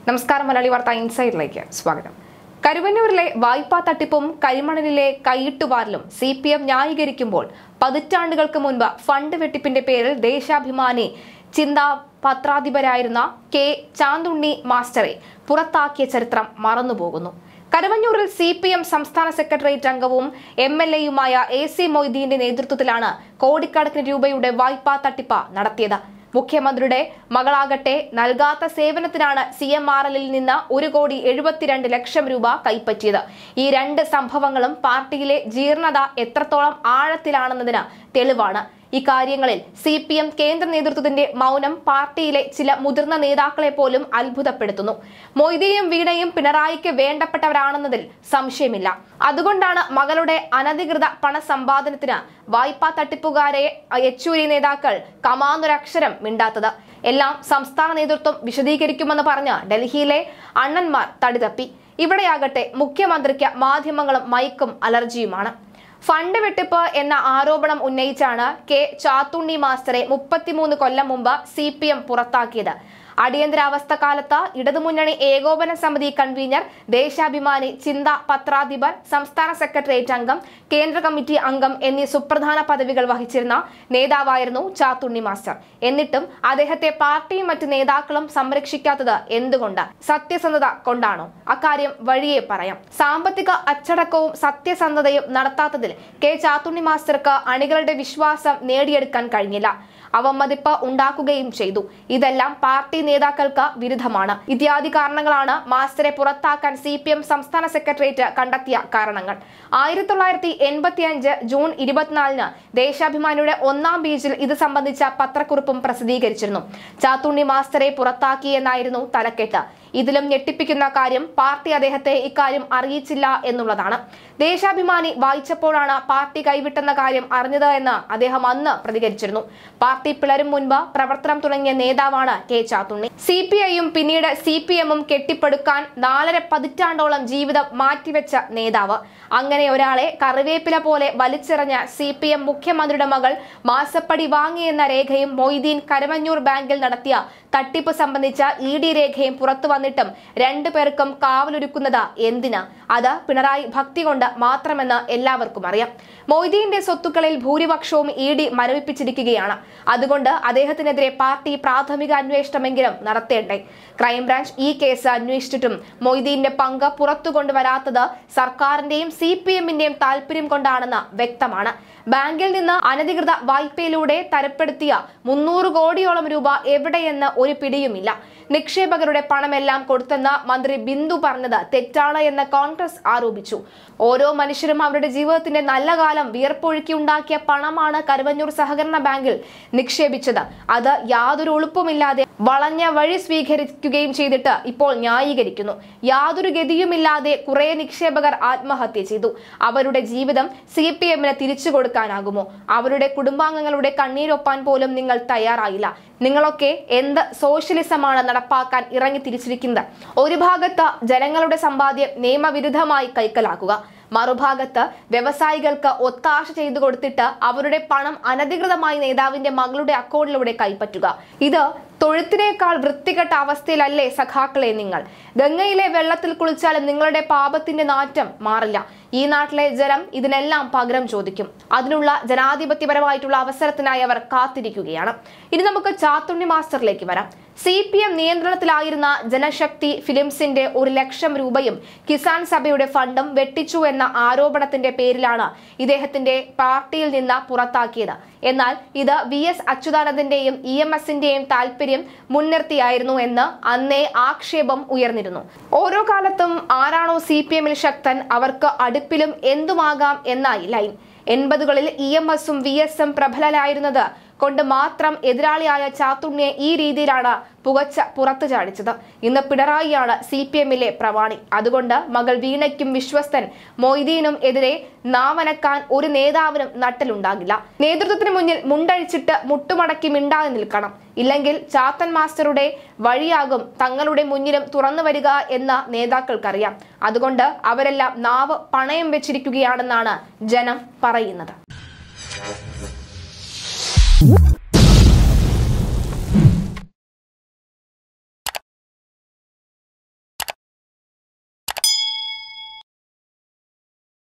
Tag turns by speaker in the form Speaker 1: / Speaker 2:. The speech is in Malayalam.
Speaker 1: നമസ്കാരം മലയാളി വാർത്ത ഇൻസൈഡിലേക്ക് സ്വാഗതം കരുവന്നൂരിലെ വായ്പാ തട്ടിപ്പും കരിമണലിലെ കൈയിട്ടുവാരലും സി പി എം ന്യായീകരിക്കുമ്പോൾ പതിറ്റാണ്ടുകൾക്ക് മുൻപ് ഫണ്ട് വെട്ടിപ്പിന്റെ പേരിൽ ദേശാഭിമാനി ചിന്താ പത്രാധിപരായിരുന്ന കെ ചാന്തുണ്ണി മാസ്റ്ററെ പുറത്താക്കിയ ചരിത്രം മറന്നുപോകുന്നു കരുവന്നൂരിൽ സി പി എം സംസ്ഥാന സെക്രട്ടേറിയറ്റ് അംഗവും എം എൽ എയുമായ എ സി മൊയ്തീന്റെ നേതൃത്വത്തിലാണ് കോടിക്കണക്കിന് രൂപയുടെ വായ്പാ തട്ടിപ്പ് നടത്തിയത് മുഖ്യമന്ത്രിയുടെ മകളാകട്ടെ നൽകാത്ത സേവനത്തിനാണ് സി എം ആർ എല്ലിൽ നിന്ന് ഒരു കോടി എഴുപത്തിരണ്ട് ലക്ഷം രൂപ കൈപ്പറ്റിയത് ഈ രണ്ട് സംഭവങ്ങളും പാർട്ടിയിലെ ജീർണത എത്രത്തോളം ആഴത്തിലാണെന്നതിന് തെളിവാണ് ഇക്കാര്യങ്ങളിൽ സി പി എം കേന്ദ്ര നേതൃത്വത്തിന്റെ മൗനം പാർട്ടിയിലെ ചില മുതിർന്ന നേതാക്കളെ പോലും അത്ഭുതപ്പെടുത്തുന്നു മൊയ്തീനും വീണയും പിണറായിക്ക് വേണ്ടപ്പെട്ടവരാണെന്നതിൽ സംശയമില്ല അതുകൊണ്ടാണ് മകളുടെ അനധികൃത പണസമ്പാദനത്തിന് വായ്പാ തട്ടിപ്പുകാരെ യെച്ചൂരി നേതാക്കൾ കമാന്നൊരക്ഷരം മിണ്ടാത്തത് എല്ലാം സംസ്ഥാന നേതൃത്വം വിശദീകരിക്കുമെന്ന് പറഞ്ഞ് ഡൽഹിയിലെ അണ്ണന്മാർ തടിതപ്പി ഇവിടെയാകട്ടെ മുഖ്യമന്ത്രിക്ക് മാധ്യമങ്ങളും മൈക്കും അലർജിയുമാണ് ഫണ്ട് വെട്ടിപ്പ് എന്ന ആരോപണം ഉന്നയിച്ചാണ് കെ ചാത്തുണ്ണി മാസ്റ്ററെ മുപ്പത്തിമൂന്ന് കൊല്ലം മുമ്പ് സി പി എം പുറത്താക്കിയത് അടിയന്തരാവസ്ഥ കാലത്ത് ഇടതുമുന്നണി ഏകോപന സമിതി കൺവീനർ ദേശാഭിമാനി ചിന്ത പത്രാധിപർ സംസ്ഥാന സെക്രട്ടേറിയറ്റ് അംഗം കേന്ദ്ര കമ്മിറ്റി അംഗം എന്നീ സുപ്രധാന പദവികൾ വഹിച്ചിരുന്ന നേതാവായിരുന്നു ചാത്തുണ്ണി മാസ്റ്റർ എന്നിട്ടും അദ്ദേഹത്തെ പാർട്ടിയും മറ്റ് നേതാക്കളും സംരക്ഷിക്കാത്തത് എന്തുകൊണ്ട് സത്യസന്ധത കൊണ്ടാണോ അക്കാര്യം വഴിയെ പറയാം സാമ്പത്തിക അച്ചടക്കവും സത്യസന്ധതയും നടത്താത്തതിൽ കെ ചാത്തുണ്ണി മാസ്റ്റർക്ക് അണികളുടെ വിശ്വാസം നേടിയെടുക്കാൻ കഴിഞ്ഞില്ല അവമതിപ്പ് ഉണ്ടാക്കുകയും ചെയ്തു ഇതെല്ലാം പാർട്ടി നേതാക്കൾക്ക് വിരുദ്ധമാണ് ഇത്യാദി കാരണങ്ങളാണ് മാസ്റ്ററെ പുറത്താക്കാൻ സി പി എം സംസ്ഥാന സെക്രട്ടേറിയറ്റ് കണ്ടെത്തിയ കാരണങ്ങൾ ആയിരത്തി തൊള്ളായിരത്തി എൺപത്തി അഞ്ച് ജൂൺ ഇരുപത്തിനാലിന് ദേശാഭിമാനിയുടെ ഒന്നാം പേജിൽ ഇത് സംബന്ധിച്ച പത്രക്കുറിപ്പും പ്രസിദ്ധീകരിച്ചിരുന്നു ചാത്തുണ്ണി മാസ്റ്ററെ പുറത്താക്കിയെന്നായിരുന്നു തലക്കെട്ട് ഇതിലും ഞെട്ടിപ്പിക്കുന്ന കാര്യം പാർട്ടി അദ്ദേഹത്തെ ഇക്കാര്യം അറിയിച്ചില്ല എന്നുള്ളതാണ് ദേശാഭിമാനി വായിച്ചപ്പോഴാണ് പാർട്ടി കൈവിട്ടെന്ന കാര്യം അറിഞ്ഞത് എന്ന് അദ്ദേഹം അന്ന് പ്രതികരിച്ചിരുന്നു പാർട്ടി പിളരും മുൻപ് പ്രവർത്തനം തുടങ്ങിയ നേതാവാണ് കെ ചാത്തുണ്ണി സി പി ഐയും പിന്നീട് സി പി എമ്മും കെട്ടിപ്പടുക്കാൻ നാലര പതിറ്റാണ്ടോളം ജീവിതം മാറ്റിവെച്ച നേതാവ് അങ്ങനെ ഒരാളെ കറിവേപ്പില പോലെ വലിച്ചെറിഞ്ഞ സി പി എം മുഖ്യമന്ത്രിയുടെ മകൾ മാസപ്പടി വാങ്ങിയെന്ന രേഖയും മൊയ്തീൻ കരമഞ്ഞൂർ ബാങ്കിൽ നടത്തിയ തട്ടിപ്പ് സംബന്ധിച്ച ഇ ഡി രേഖയും പുറത്തു വന്നിട്ടും രണ്ടുപേർക്കും കാവലൊരുക്കുന്നത് എന്തിനാ അത് പിണറായി ഭക്തി കൊണ്ട് മാത്രമെന്ന് എല്ലാവർക്കും അറിയാം മൊയ്തീന്റെ സ്വത്തുക്കളിൽ ഭൂരിപക്ഷവും ഇ ഡി മരവിപ്പിച്ചിരിക്കുകയാണ് അതുകൊണ്ട് അദ്ദേഹത്തിനെതിരെ പാർട്ടി പ്രാഥമിക അന്വേഷണമെങ്കിലും നടത്തേണ്ടേ ക്രൈംബ്രാഞ്ച് ഈ കേസ് അന്വേഷിച്ചിട്ടും മൊയ്തീന്റെ പങ്ക് പുറത്തു കൊണ്ടുവരാത്തത് സർക്കാരിന്റെയും സി പി എമ്മിന്റെയും താല്പര്യം കൊണ്ടാണെന്ന് വ്യക്തമാണ് ബാങ്കിൽ നിന്ന് അനധികൃത വായ്പയിലൂടെ തരപ്പെടുത്തിയ മുന്നൂറ് കോടിയോളം രൂപ എവിടെയെന്ന് ഒരു പിടിയുമില്ല നിക്ഷേപകരുടെ പണമെല്ലാം കൊടുത്തെന്ന് മന്ത്രി ബിന്ദു പറഞ്ഞത് തെറ്റാണ് എന്ന് കോൺഗ്രസ് ആരോപിച്ചു ഓരോ മനുഷ്യരും അവരുടെ ജീവിതത്തിന്റെ നല്ല കാലം വിയർപ്പൊഴുക്കി ഉണ്ടാക്കിയ പണമാണ് കരുവന്നൂർ സഹകരണ ബാങ്കിൽ നിക്ഷേപിച്ചത് അത് യാതൊരു ഉളുപ്പുമില്ലാതെ വളഞ്ഞ വഴി സ്വീകരിക്കുകയും ചെയ്തിട്ട് ഇപ്പോൾ ന്യായീകരിക്കുന്നു യാതൊരു ഗതിയുമില്ലാതെ കുറെ നിക്ഷേപകർ ആത്മഹത്യ ചെയ്തു അവരുടെ ജീവിതം സി പി എമ്മിന് തിരിച്ചു കൊടുക്കാനാകുമോ അവരുടെ കുടുംബാംഗങ്ങളുടെ കണ്ണീരൊപ്പാൻ പോലും നിങ്ങൾ തയ്യാറായില്ല നിങ്ങളൊക്കെ എന്ത് സോഷ്യലിസമാണ് നടപ്പാക്കാൻ ഇറങ്ങി തിരിച്ചിരിക്കുന്നത് ഒരു ഭാഗത്ത് ജനങ്ങളുടെ സമ്പാദ്യം നിയമവിരുദ്ധമായി കൈക്കലാക്കുക മറുഭാഗത്ത് വ്യവസായികൾക്ക് ഒത്താശ ചെയ്തു കൊടുത്തിട്ട് അവരുടെ പണം അനധികൃതമായി നേതാവിന്റെ മകളുടെ അക്കൗണ്ടിലൂടെ കൈപ്പറ്റുക ഇത് തൊഴുത്തിനേക്കാൾ വൃത്തികെട്ട അവസ്ഥയിലല്ലേ സഖാക്കളെ നിങ്ങൾ ഗംഗയിലെ വെള്ളത്തിൽ കുളിച്ചാലും നിങ്ങളുടെ പാപത്തിന്റെ നാറ്റം മാറില്ല ഈ നാട്ടിലെ ജനം ഇതിനെല്ലാം പകരം ചോദിക്കും അതിനുള്ള ജനാധിപത്യപരമായിട്ടുള്ള അവസരത്തിനായി അവർ കാത്തിരിക്കുകയാണ് ഇനി നമുക്ക് ചാത്തുണ്ണി മാസ്റ്ററിലേക്ക് വരാം സി പി എം നിയന്ത്രണത്തിലായിരുന്ന ജനശക്തി ഫിലിംസിന്റെ ഒരു ലക്ഷം രൂപയും കിസാൻ സഭയുടെ ഫണ്ടും വെട്ടിച്ചു എന്ന ആരോപണത്തിന്റെ പേരിലാണ് ഇദ്ദേഹത്തിന്റെ പാർട്ടിയിൽ നിന്ന് പുറത്താക്കിയത് എന്നാൽ ഇത് വി എസ് അച്യുതാനന്ദന്റെയും ഇ എം എസിന്റെയും താല്പര്യം മുൻനിർത്തിയായിരുന്നു എന്ന് അന്നേ ആക്ഷേപം ഉയർന്നിരുന്നു ഓരോ കാലത്തും ആരാണോ സി പി എമ്മിൽ ശക്തൻ അവർക്ക് അടുപ്പിലും എന്തുമാകാം എന്നായി ലൈൻ എൺപതുകളിൽ ഇ എം എസും വി എസും പ്രബലരായിരുന്നത് കൊണ്ട് മാത്രം എതിരാളിയായ ചാത്തുണ്ണിയെ ഈ രീതിയിലാണ് പുകച്ച പുറത്തു ചാടിച്ചത് ഇന്ന് പിണറായിയാണ് സി പി എമ്മിലെ പ്രവാണി അതുകൊണ്ട് മകൾ വീണയ്ക്കും വിശ്വസ്തൻ മൊയ്തീനും എതിരെ നാവനക്കാൻ ഒരു നേതാവിനും നട്ടലുണ്ടാകില്ല നേതൃത്വത്തിന് മുന്നിൽ മുണ്ടഴിച്ചിട്ട് മുട്ടുമടക്കി മിണ്ടാതെ നിൽക്കണം ഇല്ലെങ്കിൽ ചാത്തൻ മാസ്റ്ററുടെ വഴിയാകും തങ്ങളുടെ മുന്നിലും തുറന്നു വരിക എന്ന് നേതാക്കൾക്കറിയാം അതുകൊണ്ട് അവരെല്ലാം നാവ് പണയം വെച്ചിരിക്കുകയാണെന്നാണ് ജനം പറയുന്നത്